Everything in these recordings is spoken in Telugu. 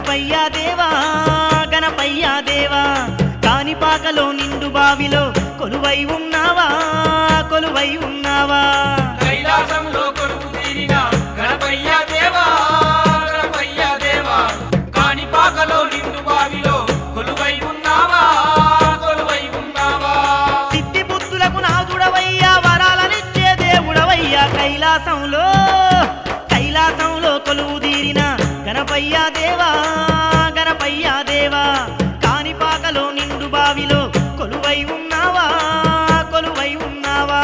గణపయ్యా దేవా గణపయ్యా దేవా కానిపాకలో నిండు బావిలో కొలువై ఉన్నావా కొలువై ఉన్నావా కైలాసంలో కొలువు తీరిన గణపయ్య దేవా గణపయ్య దేవా కాణిపాకలో నిండు బావిలో కొలువై ఉన్నావా కొలువై ఉన్నావా సిద్ధి బుద్ధులకు నాదుడవయ్యా వరాలనిచ్చే దేవుడవయ్యా కైలాసంలో కైలాసంలో కొలువు తీరిన గణపయ్యా దేవా గణపయ్యా దేవా కానిపాకలో నిండు బావిలో కొలువై ఉన్నావా కొలువై ఉన్నావా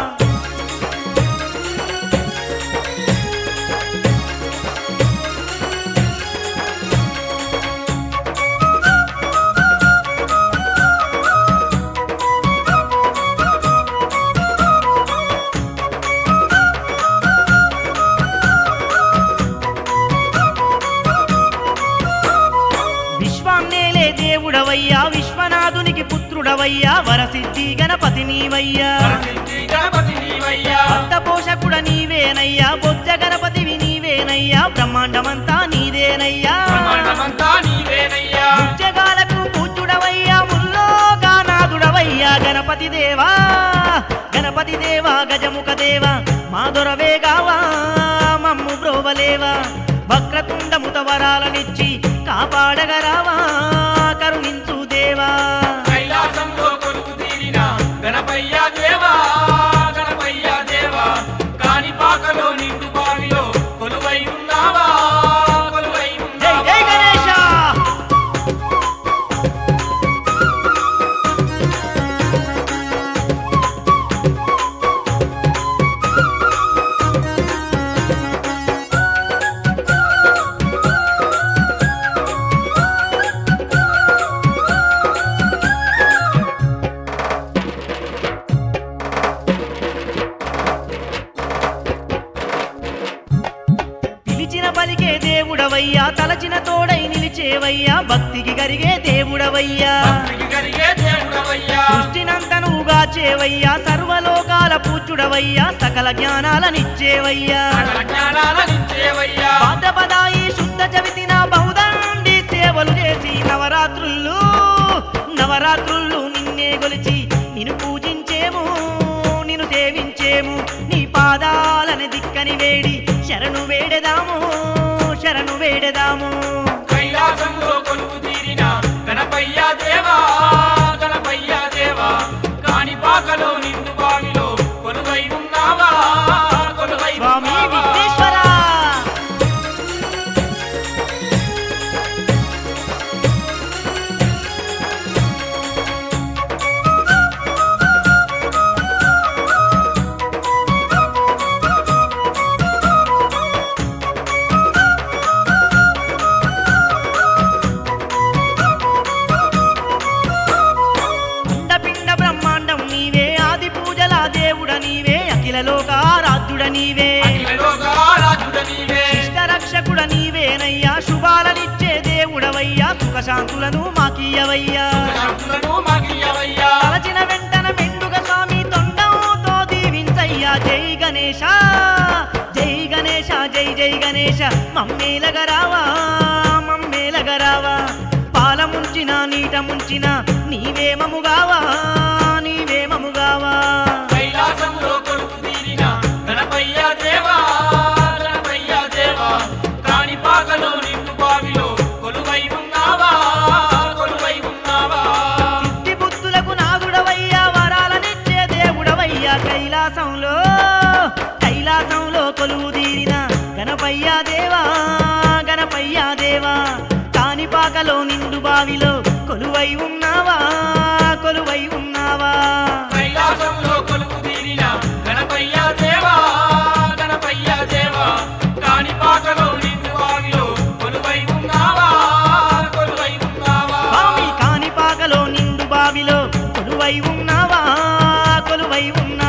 విశ్వాన్నేలే దేవుడవయ్యా విశ్వనాథునికి పుత్రుడవయ్యా వరసిద్ధి గణపతి నీవయ్యా వరసిద్ధి గణపతి నీవయ్యా భక్త పోషకుడ నీవేనయ్యా బొజ్జ గణపతివి నీవేనయ్యా బ్రహ్మాండమంతా నీదేనయ్యా బ్రహ్మాండమంతా నీవేనయ్యా జగాలకు పూజ్యుడవయ్యా ముల్లోకానాథుడవయ్యా గణపతి దేవా గణపతి దేవా గజముఖ దేవా మా దొరవేగావా మమ్ము బ్రోవలేవా వక్రతుండముత వరాలనిచ్చి కాపాడగరావా కరుణించు దేవా కైలాసంలో కొలువు తీరిన గణపయ్య దేవా గణపయ్య దేవా కాణిపాకలో నిండు బావిలో కొలువై ఉన్నావా కొలువై జై జై ఉన్నావా గణేశ పిలిచిన పలికే దేవుడవయ్యా తలచిన తోడై నిలిచేవయ్యా భక్తికి గరిగే దేవుడవయ్యా భక్తికి కలిగే దేవుడవయ్యా సృష్టినంతనుగా చేవయ్యా సర్వలోకాల పూజ్యుడవయ్యా సకల జ్ఞానాలనిచ్చేవయ్యా సకల జ్ఞానాలనిచ్చేవయ్యా పాదపదాయి శుద్ధ చవితిన బహుదండి సేవలు చేసి నవరాత్రులు నవరాత్రులు నిన్నే గొలిచి నిన్ను పూజించేము నిన్ను సేవించేము నీ పాదాలని దిక్కని వేడి శరణు వేడెదాము శరణు వేడెదాము కైలాసంలో కొలువు తీరిన గణపయ్య దేవా గణపయ్య దేవా కాణిపాకలో నిండు బావిలో కొలువై ఉన్నావా కొలువై స్వామి ఉన్నావా విఘ్నేశ్వర అండపిండ బ్రహ్మాండం నీవే ఆది పూజల దేవుడ నీవే అఖిల లోకారాధ్యుడ నీవే అఖిలలోకారాధ్యుడ నీవే ఇష్ట రక్షకుడ నీవేనయ్యా శుభాలనిచ్చే దేవుడవయ్యా సుఖశాంతులను మాకీయవయ్యా శక్తులను మాకియ్యవయ్యా తలచిన వెంటన మెండుగ స్వామి తొండంతో దీవించయ్యా జై గణేశ జై గణేశ జై జై గణేశ మమ్మేలగరావా మమ్మేలగరావా పాల ముంచిన నీట ముంచిన నీవే మముగావా నీవే మముగావా కైలాసంలో కొలువు తీరిన గణపయ్య దేవా గణపయ్య దేవా కాణిపాకలో నిండు బావిలో కొలువై ఉన్నావా కొలువై ఉన్నావా సిద్ధి బుద్ధులకు నాగుడవయ్యా వరాలనిచ్చే దేవుడవయ్యా కైలాసంలో కైలాసంలో కొలువు తీరిన గణపయ్యా దేవా గణపయ్యా దేవా కానిపాకలో నిండు బావిలో కొలువై ఉన్నావా కొలువై ఉన్నావా కైలాసంలో కొలువు తీరిన గణపయ్య దేవా గణపయ్య దేవా కాణిపాకలో నిండు బావిలో కొలువై ఉన్నావా కొలువై ఉన్నావా స్వామి కానిపాకలో నిండు బావిలో కొలువై ఉన్నావా కొలువై ఉన్నావా